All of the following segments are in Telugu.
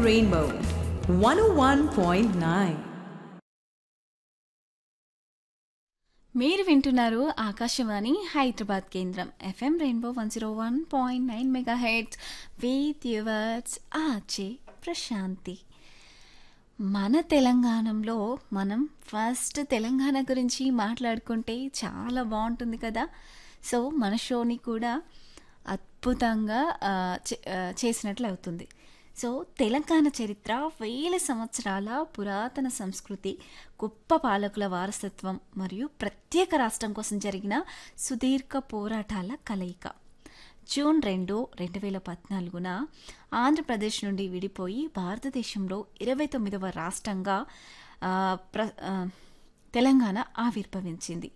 Rainbow 101.9. మీరు వింటున్నారు ఆకాశవాణి హైదరాబాద్ కేంద్రం FM Rainbow one zero one point nine mega hits with yours ఆచే ప్రశాంతి మన తెలంగాణలో మనం ఫస్ట్ తెలంగాణ గురించి మాట్లాడుకుంటే చాలా బాగుంటుంది కదా సో మన షోని కూడా అద్భుతంగా ఆ, చే- ఆ, చేసినట్లు అవుతుంది సో తెలంగాణ చరిత్ర వేల సంవత్సరాల పురాతన సంస్కృతి గొప్ప పాలకుల వారసత్వం మరియు ప్రత్యేక రాష్ట్రం కోసం జరిగిన సుదీర్ఘ పోరాటాల కలయిక జూన్ రెండు రెండు వేల పద్నాలుగున ఆంధ్రప్రదేశ్ నుండి విడిపోయి భారతదేశంలో ఇరవై తొమ్మిదవ రాష్ట్రంగా ఆ, ప్ర ఆ, తెలంగాణ ఆవిర్భవించింది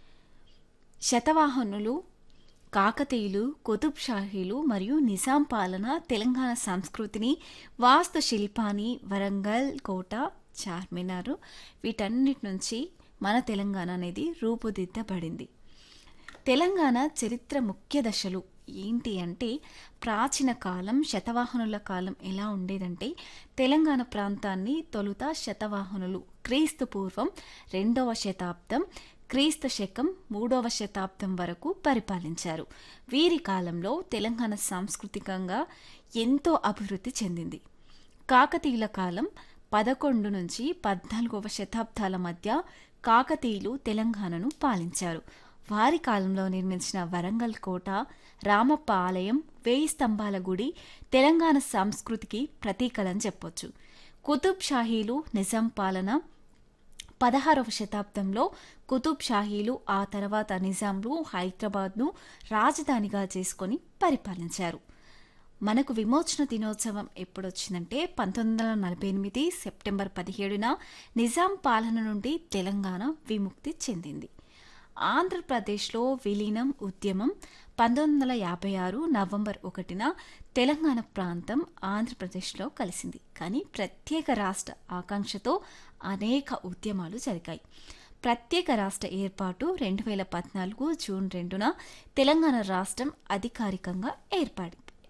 శతవాహనులు కాకతీయులు కుతుబ్ షాహీలు మరియు నిజాం పాలన తెలంగాణ సంస్కృతిని వాస్తు శిల్పాన్ని వరంగల్ కోట చార్మినార్ వీటన్నిటి నుంచి మన తెలంగాణ అనేది రూపుదిద్దబడింది తెలంగాణ చరిత్ర ముఖ్య దశలు ఏంటి అంటే ప్రాచీన కాలం శతవాహనుల కాలం ఎలా ఉండేదంటే తెలంగాణ ప్రాంతాన్ని తొలుత శతవాహనులు క్రీస్తు పూర్వం రెండవ శతాబ్దం క్రీస్తు శకం మూడవ శతాబ్దం వరకు పరిపాలించారు వీరి కాలంలో తెలంగాణ సాంస్కృతికంగా ఎంతో అభివృద్ధి చెందింది కాకతీయుల కాలం పదకొండు నుంచి పద్నాలుగవ శతాబ్దాల మధ్య కాకతీయులు తెలంగాణను పాలించారు వారి కాలంలో నిర్మించిన వరంగల్ కోట రామప్ప ఆలయం వేయి స్తంభాల గుడి తెలంగాణ సంస్కృతికి ప్రతీకలని చెప్పొచ్చు కుతుబ్ షాహీలు నిజాం పాలన పదహారవ శతాబ్దంలో కుతుబ్ షాహీలు ఆ తర్వాత నిజాంలు హైదరాబాద్ను రాజధానిగా చేసుకొని పరిపాలించారు మనకు విమోచన దినోత్సవం ఎప్పుడొచ్చిందంటే పంతొమ్మిది వందల నలభై ఎనిమిది సెప్టెంబర్ పదిహేడున నిజాం పాలన నుండి తెలంగాణ విముక్తి చెందింది ఆంధ్రప్రదేశ్లో విలీనం ఉద్యమం పంతొమ్మిది వందల యాభై ఆరు నవంబర్ ఒకటిన తెలంగాణ ప్రాంతం ఆంధ్రప్రదేశ్లో కలిసింది కానీ ప్రత్యేక రాష్ట్ర ఆకాంక్షతో అనేక ఉద్యమాలు జరిగాయి ప్రత్యేక రాష్ట్ర ఏర్పాటు రెండు వేల పద్నాలుగు జూన్ రెండున తెలంగాణ రాష్ట్రం అధికారికంగా ఏర్పడి